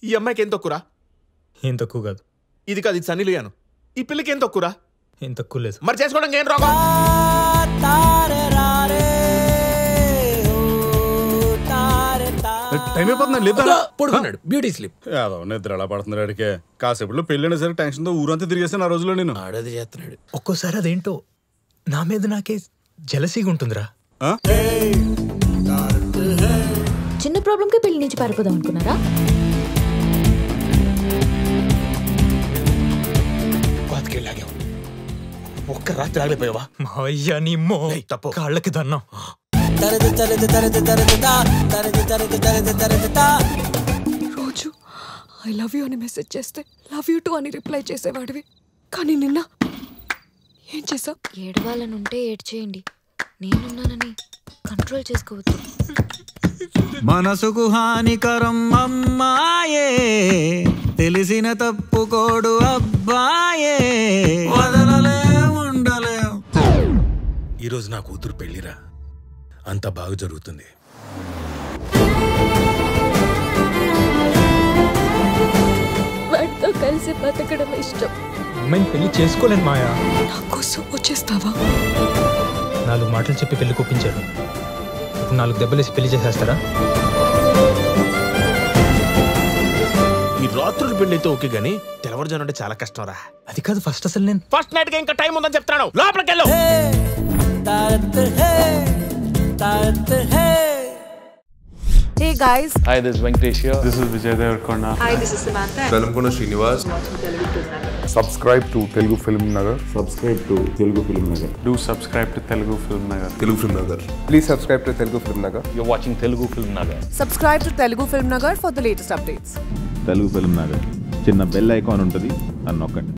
ఈ అమ్మాయికి ఏం తక్కువరా ఏం తక్కువ కాదు ఇది కాదు ఇది సన్నీ లియాను ఈ పిల్లకి ఏం తక్కువరా ఏం తక్కువ లేదు మరి చేసుకోవడానికి ఏం రోగం టైం అయిపోతుందండి లేదా పడుకున్నాడు బ్యూటీ స్లిప్ ఏదో నిద్ర ఎలా పడుతుంది అడిగే కాసేపట్లో పెళ్ళైనా సరే టెన్షన్తో ఊరంతా తిరిగేసాను ఆ రోజులో నేను ఆడది చేస్తున్నాడు ఒక్కోసారి అదేంటో నా మీద నాకే జలసీగా ఉంటుందిరా ఆ? చిన్న ప్రాబ్లంకి పెళ్లి నుంచి పారిపోదాం అనుకున్నారా బతికెళ్ళాగావు ఒక్క రాత్రి ఆగిపోయావా మావయ్య నీ మో ఏయ్, తప్పు. కాళ్ళకి దన్నం రోజు ఐ లవ్ యూ అని మెసేజ్ చేస్తే లవ్ యూ టు అని రిప్లై చేసేవాడివి కానీ నిన్న ఏం చేసావు ఏడవాలనుంటే ఏడ్చేయండి నేనున్నానని కంట్రోల్ చేసుకోవద్దు మనసుకు హానికరం అమ్మాయే తెలిసిన తప్పుకోడు అబ్బాయే వదలలే ఉండలే ఈరోజు నా కూతురు పెళ్లిరా అంత బాగా జరుగుతుంది వాడితో కలిసి బతకడం ఇష్టం అమ్మాయిని పెళ్లి చేసుకోలేను మాయా నా కోసం వచ్చేస్తావా నాలుగు మాటలు చెప్పి పెళ్లి కొప్పించారు ఇప్పుడు నాలుగు దెబ్బలేసి పెళ్లి చేసేస్తారా ఈ రాత్రులు పెళ్లి అయితే ఓకే గానీ తెల్లవారుజాను అంటే చాలా కష్టం రా అది కాదు ఫస్ట్ అసలు నేను ఫస్ట్ నైట్ కి ఇంకా టైం ఉందని చెప్తాను లోపలికి వెళ్ళు hey guys Hi, this is Venkatesh here. This is Vijay Devarkonda. Velankonda Srinivas Subscribe to Telugu Film Nagar. Subscribe to Telugu film Nagar Do subscribe to Telugu Film Nagar. Telugu film Nagar Please subscribe to Telugu Film Nagar. You're watching Telugu Film Nagar. Subscribe to Telugu film Nagar for the latest updates Telugu film Nagar చిన్న bell icon ఉంటుంది అని నొక్కండి